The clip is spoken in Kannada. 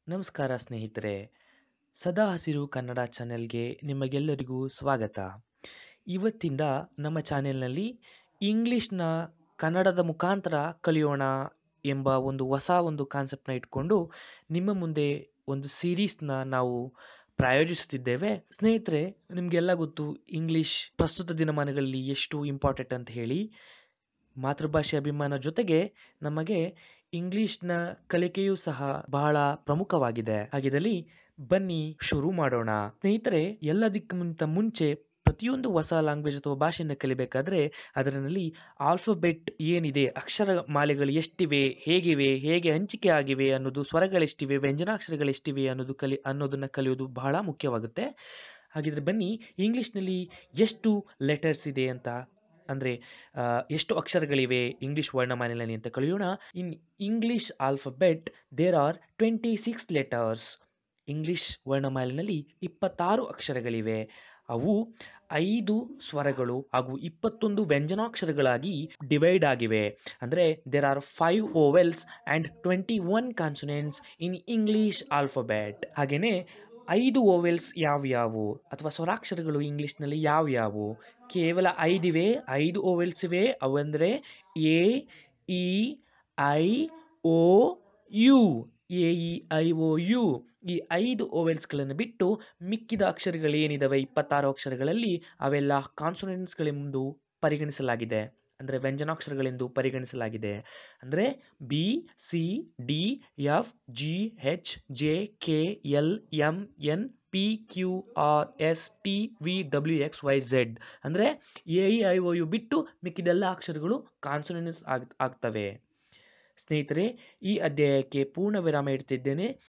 ನಮಸ್ಕಾರ ಸ್ನೇಹಿತರೆ ಸದಾ ಹಸಿರು ಕನ್ನಡ ಚಾನೆಲ್ಗೆ ನಿಮಗೆಲ್ಲರಿಗೂ ಸ್ವಾಗತ ಇವತ್ತಿಂದ ನಮ್ಮ ಚಾನೆಲ್ನಲ್ಲಿ ಇಂಗ್ಲೀಷ್ನ ಕನ್ನಡದ ಮುಖಾಂತರ ಕಲಿಯೋಣ ಎಂಬ ಒಂದು ಹೊಸ ಒಂದು ಕಾನ್ಸೆಪ್ಟ್ನ ಇಟ್ಕೊಂಡು ನಿಮ್ಮ ಮುಂದೆ ಒಂದು ಸೀರೀಸ್ನ ನಾವು ಪ್ರಾಯೋಜಿಸುತ್ತಿದ್ದೇವೆ ಸ್ನೇಹಿತರೆ ನಿಮಗೆಲ್ಲ ಗೊತ್ತು ಇಂಗ್ಲೀಷ್ ಪ್ರಸ್ತುತ ದಿನಮಾನಗಳಲ್ಲಿ ಎಷ್ಟು ಇಂಪಾರ್ಟೆಂಟ್ ಅಂತ ಹೇಳಿ ಮಾತೃಭಾಷೆ ಅಭಿಮಾನ ಜೊತೆಗೆ ನಮಗೆ ಇಂಗ್ಲಿಷ್ನ ಕಲಿಕೆಯೂ ಸಹ ಬಹಳ ಪ್ರಮುಖವಾಗಿದೆ ಹಾಗಿದ್ದಲ್ಲಿ ಬನ್ನಿ ಶುರು ಮಾಡೋಣ ಸ್ನೇಹಿತರೆ ಎಲ್ಲದಕ್ಕಿಂತ ಮುಂಚೆ ಪ್ರತಿಯೊಂದು ಹೊಸ ಲ್ಯಾಂಗ್ವೇಜ್ ಅಥವಾ ಭಾಷೆಯನ್ನು ಕಲಿಬೇಕಾದ್ರೆ ಅದರಲ್ಲಿ ಆಲ್ಫಬೆಟ್ ಏನಿದೆ ಅಕ್ಷರ ಮಾಲೆಗಳು ಎಷ್ಟಿವೆ ಹೇಗಿವೆ ಹೇಗೆ ಹಂಚಿಕೆ ಆಗಿವೆ ಅನ್ನೋದು ಸ್ವರಗಳೆಷ್ಟಿವೆ ವ್ಯಂಜನಾಕ್ಷರಗಳೆಷ್ಟಿವೆ ಅನ್ನೋದು ಕಲಿ ಅನ್ನೋದನ್ನು ಕಲಿಯೋದು ಬಹಳ ಮುಖ್ಯವಾಗುತ್ತೆ ಹಾಗಿದ್ರೆ ಬನ್ನಿ ಇಂಗ್ಲೀಷ್ನಲ್ಲಿ ಎಷ್ಟು ಲೆಟರ್ಸ್ ಇದೆ ಅಂತ ಅಂದರೆ ಎಷ್ಟು ಅಕ್ಷರಗಳಿವೆ ಇಂಗ್ಲೀಷ್ ವರ್ಣಮಾಲೆಯಲ್ಲಿ ಅಂತ ಕಲಿಯೋಣ in English alphabet there are twenty six letters English ವರ್ಣಮಾಲೆಯಲ್ಲಿ ಇಪ್ಪತ್ತಾರು ಅಕ್ಷರಗಳಿವೆ ಅವು ಐದು ಸ್ವರಗಳು ಹಾಗೂ ಇಪ್ಪತ್ತೊಂದು ವ್ಯಂಜನಾಕ್ಷರಗಳಾಗಿ ಡಿವೈಡ್ ಆಗಿವೆ ಅಂದರೆ there are five vowels and twenty one consonants in English alphabet ಹಾಗೆಯೇ ಐದು ಓವೆಲ್ಸ್ ಯಾವ್ಯಾವು ಅಥವಾ ಸ್ವರಾಕ್ಷರಗಳು ಇಂಗ್ಲೀಷ್ನಲ್ಲಿ ಯಾವ್ಯಾವು ಕೇವಲ ಐದಿವೆ ಐದು ಓವೆಲ್ಸ್ ಇವೆ ಅವೆಂದರೆ A E I O U A E I O U ಈ ಐದು ಓವೆಲ್ಸ್ಗಳನ್ನು ಬಿಟ್ಟು ಮಿಕ್ಕಿದ ಅಕ್ಷರಗಳೇನಿದಾವೆ ಇಪ್ಪತ್ತಾರು ಅಕ್ಷರಗಳಲ್ಲಿ ಅವೆಲ್ಲ ಕಾನ್ಸೊನೆಂಟ್ಸ್ಗಳೆಂದು ಪರಿಗಣಿಸಲಾಗಿದೆ ಅಂದರೆ ವ್ಯಂಜನಾಕ್ಷರಗಳೆಂದು ಪರಿಗಣಿಸಲಾಗಿದೆ ಅಂದರೆ B C D F G H J K L M N P Q R S T V W X Y Z ಅಂದರೆ A E I O U ಬಿಟ್ಟು ಮಿಕ್ಕಿದೆಲ್ಲ ಅಕ್ಷರಗಳು ಕಾನ್ಸೊನೆಂಟ್ಸ್ ಆಗ್ ಆಗ್ತವೆ ಸ್ನೇಹಿತರೆ ಈ ಅಧ್ಯಾಯಕ್ಕೆ ಪೂರ್ಣ ವಿರಾಮ ಇಡ್ತಿದ್ದೇನೆ